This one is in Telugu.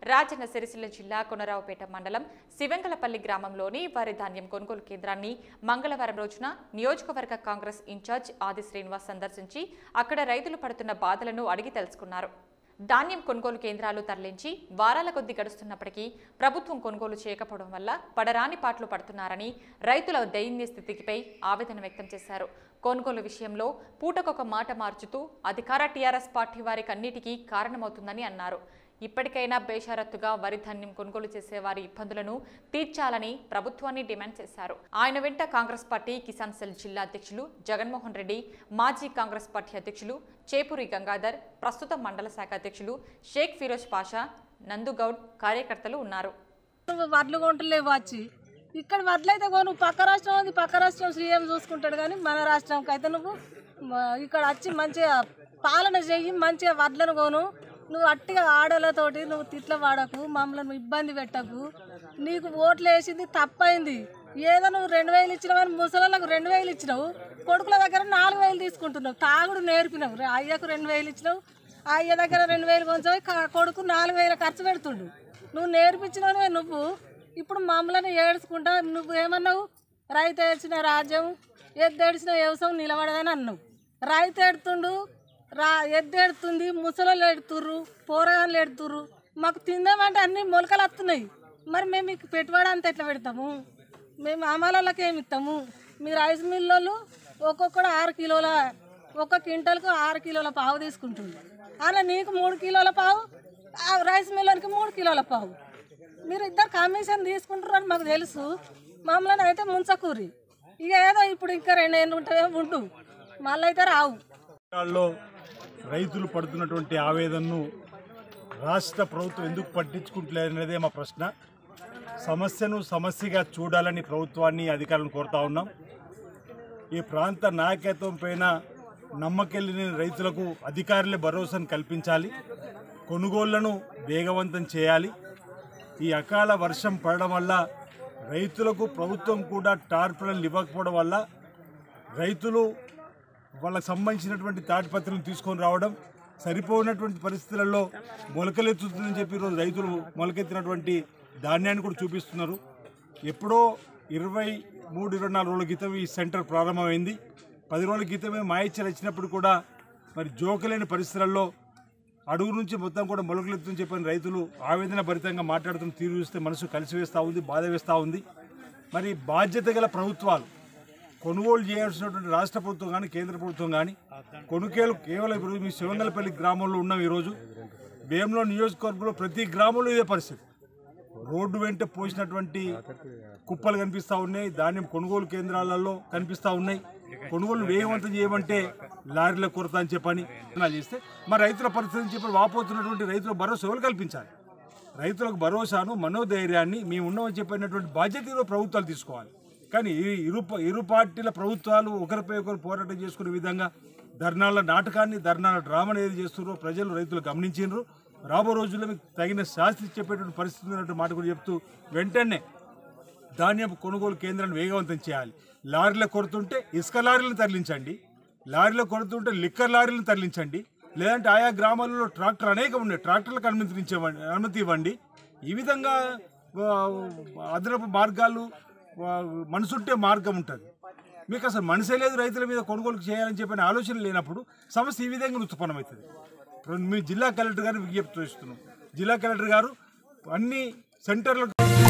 రాజన్న సిరిసిల్ల జిల్లా కొనరావుపేట మండలం శివెంకలపల్లి గ్రామంలోని వరి ధాన్యం కొనుగోలు కేంద్రాన్ని మంగళవారం రోజున నియోజకవర్గ కాంగ్రెస్ ఇన్ఛార్జ్ ఆది శ్రీనివాస్ సందర్శించి అక్కడ రైతులు పడుతున్న బాధలను అడిగి తెలుసుకున్నారు ధాన్యం కొనుగోలు కేంద్రాలు తరలించి వారాల కొద్దీ గడుస్తున్నప్పటికీ ప్రభుత్వం కొనుగోలు చేయకపోవడం వల్ల పడరాని పాటలు పడుతున్నారని రైతుల దైన్య స్థితిపై ఆవేదన వ్యక్తం చేశారు కొనుగోలు విషయంలో పూటకొక మాట మార్చుతూ అధికార టీఆర్ఎస్ పార్టీ వారికి అన్నిటికీ కారణమవుతుందని అన్నారు ఇప్పటికైనా బేషరత్తుగా వరి ధాన్యం కొనుగోలు చేసే వారి ఇబ్బందులను తీర్చాలని ప్రభుత్వాన్ని డిమాండ్ చేశారు ఆయన వెంట కాంగ్రెస్ పార్టీ కిసాన్ సెల్ జిల్లా అధ్యక్షులు జగన్మోహన్ రెడ్డి మాజీ కాంగ్రెస్ పార్టీ అధ్యక్షులు చేపూరి గంగాధర్ ప్రస్తుత మండల శాఖ అధ్యక్షులు షేక్ ఫిరోజ్ పాషా నందుగౌడ్ కార్యకర్తలు ఉన్నారు నువ్వు వడ్లు కొంటలేవు వచ్చి ఇక్కడ వడ్లు అయితే కొను పక్క రాష్ట్రం ఉంది పక్క రాష్ట్రం సీఎం చూసుకుంటాడు కానీ మన రాష్ట్రంకి అయితే నువ్వు మ- ఇక్కడ వచ్చి మంచిగా పాలన చెయ్యి మంచిగా వడ్లను కొను నువ్వు అట్టిగా ఆడలతోటి నువ్వు తిట్ల వాడకు మమ్మల్ని ఇబ్బంది పెట్టకు నీకు ఓట్లు వేసింది తప్పైంది ఏదో నువ్వు రెండు వేలు ఇచ్చినావు ముసలకు రెండు వేలు ఇచ్చినావు కొడుకుల దగ్గర నాలుగు వేలు తీసుకుంటున్నావు తాగుడు నేర్పినావు రే- అయ్యకు రెండు వేలు ఇచ్చినావు ఆ అయ్య దగ్గర రెండు వేలు కొంచెం క- కొడుకు నాలుగు వేలు ఖర్చు పెడుతుండు నువ్వు నేర్పించినవే నువ్వు ఇప్పుడు మమ్మల్ని ఏడ్చుకుంటా నువ్వు ఏమన్నావు రైతు ఏడ్చిన రాజ్యం ఎద్దు ఏడ్చిన వ్యవసాయం నిలబడదని అన్నావు రైతు ఎడుతుండు రా ఎద్దు ఎడుతుంది ముసలోళ్ళు ఎడుతుర్రు పోరగాళ్ళు ఎడుతుర్రు మాకు తిందామంటే అన్ని మొలకలు వస్తున్నాయి మరి మేము మీకు పెట్టుబడి అంత ఎట్లా పెడతాము మేము అమలకి ఏమి ఇస్తాము మీ రైస్ మిల్లోళ్ళు ఒక్కొక్కడు ఆరు కిలోల ఒక్క క్వింటల్కు ఆరు కిలోల పావు తీసుకుంటుంది అలా నీకు మూడు కిలోల పావు ఆ రైస్ మిల్లోనికి మూడు కిలోల పావు మీరు ఇద్దరు కమిషన్ తీసుకుంటారని మాకు తెలుసు మమ్మల్ని అయితే ముంచకూరి ఇక ఏదో ఇప్పుడు ఇంకా రెండు ఏళ్ళు ఉంటాయో ఉండు మళ్ళీ అయితే రావు రాష్ట్రాల్లో రైతులు పడుతున్నటువంటి ఆవేదనను రాష్ట్ర ప్రభుత్వం ఎందుకు పట్టించుకుంటలేదనేదే మా ప్రశ్న సమస్యను సమస్యగా చూడాలని ప్రభుత్వాన్ని అధికారులను కోరుతా ఉన్నాం ఈ ప్రాంత నాయకత్వం పైన నమ్మకెళ్ళిన రైతులకు అధికారులే భరోసాను కల్పించాలి కొనుగోళ్లను వేగవంతం చేయాలి ఈ అకాల వర్షం పడడం వల్ల రైతులకు ప్రభుత్వం కూడా టార్పులను ఇవ్వకపోవడం వల్ల రైతులు వాళ్ళకి సంబంధించినటువంటి తాటిపత్రులను తీసుకొని రావడం సరిపోయినటువంటి పరిస్థితులలో మొలకలెత్తుతుందని చెప్పి ఈరోజు రైతులు మొలకెత్తినటువంటి ధాన్యాన్ని కూడా చూపిస్తున్నారు ఎప్పుడో ఇరవై మూడు ఇరవై నాలుగు రోజుల క్రితం ఈ సెంటర్ ప్రారంభమైంది పది రోజుల క్రితమే మాయిచ్చలు వచ్చినప్పుడు కూడా మరి జోకలేని పరిస్థితులలో అడుగు నుంచి మొత్తం కూడా మొలకలెత్తుని చెప్పిన రైతులు ఆవేదన భరితంగా మాట్లాడుతున్న తీరు చూస్తే మనసు కలిసివేస్తూ ఉంది బాధ వేస్తూ ఉంది మరి బాధ్యత గల ప్రభుత్వాలు కొనుగోలు చేయాల్సినటువంటి రాష్ట్ర ప్రభుత్వం కానీ కేంద్ర ప్రభుత్వం కానీ కొనుగోలు కేవలం ఇప్పుడు మీ శివంగలపల్లి గ్రామంలో ఉన్నాం ఈరోజు భీమలో నియోజకవర్గంలో ప్రతి గ్రామంలో ఇదే పరిస్థితి రోడ్డు వెంట పోసినటువంటి కుప్పలు కనిపిస్తూ ఉన్నాయి ధాన్యం కొనుగోలు కేంద్రాలలో కనిపిస్తూ ఉన్నాయి కొనుగోలు వేగవంతం చేయమంటే లారీల కొరత అని చెప్పని ప్రయత్నాలు చేస్తే మరి రైతుల పరిస్థితి అని చెప్పి వాపోతున్నటువంటి రైతుల భరోసా ఎవరు కల్పించాలి రైతులకు భరోసాను మనోధైర్యాన్ని మేము ఉన్నామని చెప్పినటువంటి బాధ్యత ఈరోజు ప్రభుత్వాలు తీసుకోవాలి కానీ ఈ ఇరు ఇరు పార్టీల ప్రభుత్వాలు ఒకరిపై ఒకరు పోరాటం చేసుకునే విధంగా ధర్నాల నాటకాన్ని ధర్నాల డ్రామాను ఏది చేస్తున్నారో ప్రజలు రైతులు గమనించారు రాబో రోజుల్లో మీకు తగిన శాస్త్రి చెప్పేటువంటి పరిస్థితి ఉన్నటువంటి మాట కూడా చెప్తూ వెంటనే ధాన్యపు కొనుగోలు కేంద్రాన్ని వేగవంతం చేయాలి లారీల కొడుతుంటే ఇసుక లారీలను తరలించండి లారీల కొడుతుంటే లిక్కర్ లారీలను తరలించండి లేదంటే ఆయా గ్రామాలలో ట్రాక్టర్ అనేకం ఉన్నాయి ట్రాక్టర్లకు అనుమతించవండి అనుమతి ఇవ్వండి ఈ విధంగా ఆ, అదనపు మార్గాలు ఆ, మనసుంటే మార్గం ఉంటుంది మీకు అసలు మనసే లేదు రైతుల మీద కొనుగోలు చేయాలని చెప్పిన ఆలోచన లేనప్పుడు సమస్య ఈ విధంగా ఉత్పన్నమవుతుంది ఇప్పుడు మీ జిల్లా కలెక్టర్ గారిని విజ్ఞప్తి చేస్తున్నాం జిల్లా కలెక్టర్ గారు అన్ని సెంటర్లకు